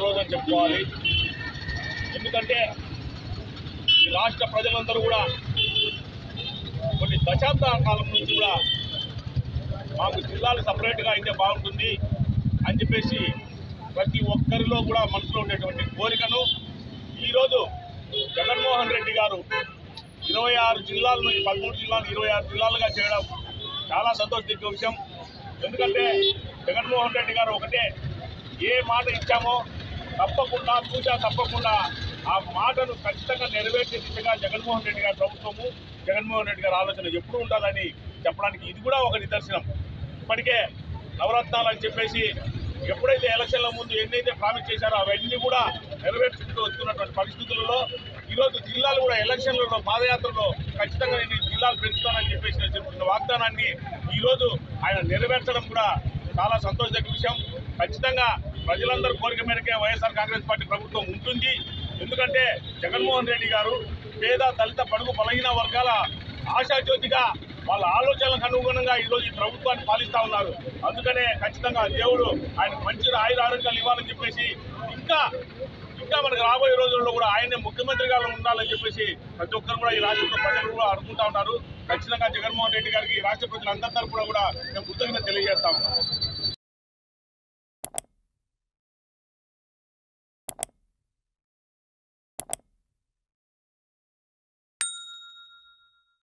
రోజు అని చెప్పుకోవాలి ఎందుకంటే ఈ రాష్ట్ర ప్రజలందరూ కూడా కొన్ని దశాబ్దాల కాలం నుంచి కూడా మాకు జిల్లాలు సపరేట్గా అయితే బాగుంటుంది అని చెప్పేసి ప్రతి ఒక్కరిలో కూడా మనసులో ఉండేటువంటి కోరికను ఈరోజు జగన్మోహన్ రెడ్డి గారు ఇరవై ఆరు జిల్లాలను ఈ పదమూడు జిల్లాలు ఇరవై ఆరు జిల్లాలుగా చేయడం చాలా సంతోషించే విషయం ఎందుకంటే జగన్మోహన్ రెడ్డి గారు ఒకటే ఏ మాట ఇచ్చామో తప్పకుండా పూజ తప్పకుండా ఆ మాటను ఖచ్చితంగా నెరవేర్చే దిశగా జగన్మోహన్ రెడ్డి గారి ప్రభుత్వము జగన్మోహన్ రెడ్డి గారి ఆలోచన ఎప్పుడు ఉండాలని చెప్పడానికి ఇది కూడా ఒక నిదర్శనం ఇప్పటికే నవరత్నాలు అని చెప్పేసి ఎప్పుడైతే ఎలక్షన్ల ముందు ఎన్నైతే ప్రామిస్ చేశారో అవన్నీ కూడా నెరవేర్చుకుంటూ వస్తున్నటువంటి పరిస్థితులలో ఈరోజు జిల్లాలు కూడా ఎలక్షన్లలో పాదయాత్రలో ఖచ్చితంగా నేను ఈ జిల్లాలు పెంచుతానని చెప్పేసి నేను చెప్తున్న వాగ్దానాన్ని ఈరోజు ఆయన నెరవేర్చడం కూడా చాలా సంతోషదగ్గ విషయం ఖచ్చితంగా ప్రజలందరూ కోరిక మేరకే వైఎస్ఆర్ కాంగ్రెస్ పార్టీ ప్రభుత్వం ఉంటుంది ఎందుకంటే జగన్మోహన్ రెడ్డి గారు పేద దళిత పడుగు బలహీన వర్గాల ఆశాజ్యోతిగా వాళ్ళ ఆలోచనలకు అనుగుణంగా ఈరోజు ఈ ప్రభుత్వాన్ని పాలిస్తా ఉన్నారు అందుకనే ఖచ్చితంగా దేవుడు ఆయన మంచి ఆయుర ఆరోగ్యాలు ఇవ్వాలని చెప్పేసి ఇంకా ఇంకా మనకు రాబోయే రోజుల్లో కూడా ఆయనే ముఖ్యమంత్రిగా ఉండాలని చెప్పేసి ప్రతి ఒక్కరు కూడా ఈ రాష్ట్రంలో ప్రజలు కూడా అనుకుంటా ఉన్నారు ఖచ్చితంగా జగన్మోహన్ రెడ్డి గారికి ఈ రాష్ట్ర ప్రజలందరి తరపున కూడా మేము కృతజ్ఞత తెలియజేస్తాము